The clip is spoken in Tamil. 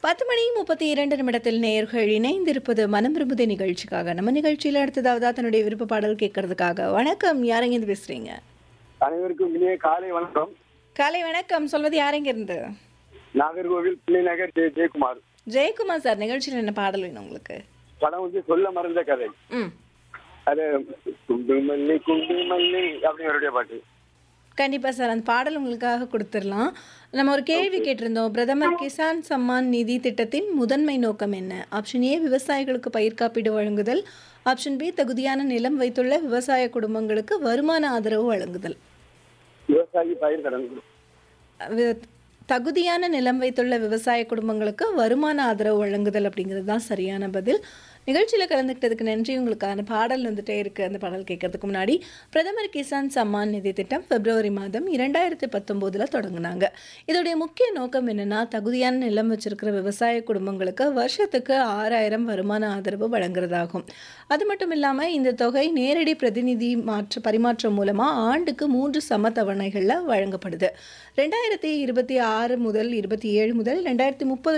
பத்து மணி முப்பத்தி இரண்டு நிமிடத்தில் நேயர்கள் இணைந்திருப்பது மனம் விரும்புதே நிகழ்ச்சிக்காக நம்ம நிகழ்ச்சியில் அடுத்ததாவதா தன்னுடைய விருப்ப பாடல் கேட்கறதுக்காக வணக்கம் யாரெங்க இருந்து பேசுறீங்க அனைவருக்கும் இனிய காலை வணக்கம் காலை வணக்கம் சொல்வது யாரெங்க இருந்து நாகர்கோவில் பிள்ளைநகர் ஜெய ஜெயக்குமார் ஜெயக்குமார் சார் நிகழ்ச்சியில் என்ன பாடல் வேணும் உங்களுக்கு படம் வந்து சொல்ல மறந்த கதை ம் அது குண்டு மல்லி குண்டு மல்லி அப்படிங்கிறடைய பாட்டு கண்டிப்பா சார் அந்த பாடல் உங்களுக்காக கொடுத்துடலாம் நம்ம ஒரு கேள்வி கேட்டிருந்தோம் பிரதமர் கிசான் சம்மான் நிதி திட்டத்தின் முதன்மை நோக்கம் என்ன ஆப்ஷன் ஏ விவசாயிகளுக்கு பயிர் காப்பீடு வழங்குதல் ஆப்ஷன் பி தகுதியான நிலம் வைத்துள்ள விவசாய குடும்பங்களுக்கு வருமான ஆதரவு வழங்குதல் விவசாயி பயிர் கடன் வி- தகுதியான நிலம் வைத்துள்ள விவசாய குடும்பங்களுக்கு வருமான ஆதரவு வழங்குதல் அப்படிங்கிறது தான் சரியான பதில் நிகழ்ச்சியில் கலந்துக்கிட்டதுக்கு நன்றி உங்களுக்கான பாடல் வந்துட்டே இருக்கு அந்த பாடல் கேட்கறதுக்கு முன்னாடி பிரதமர் கிசான் சம்மான் நிதி திட்டம் பிப்ரவரி மாதம் இரண்டாயிரத்தி பத்தொம்போதில் தொடங்கினாங்க இதோடைய முக்கிய நோக்கம் என்னன்னா தகுதியான நிலம் வச்சிருக்கிற விவசாய குடும்பங்களுக்கு வருஷத்துக்கு ஆறாயிரம் வருமான ஆதரவு வழங்குறதாகும் அது மட்டும் இல்லாமல் இந்த தொகை நேரடி பிரதிநிதி மாற்ற பரிமாற்றம் மூலமாக ஆண்டுக்கு மூன்று சம தவணைகளில் வழங்கப்படுது ரெண்டாயிரத்தி இருபத்தி ஆறு முதல் இருபத்தி ஏழு முதல் ரெண்டாயிரத்தி முப்பது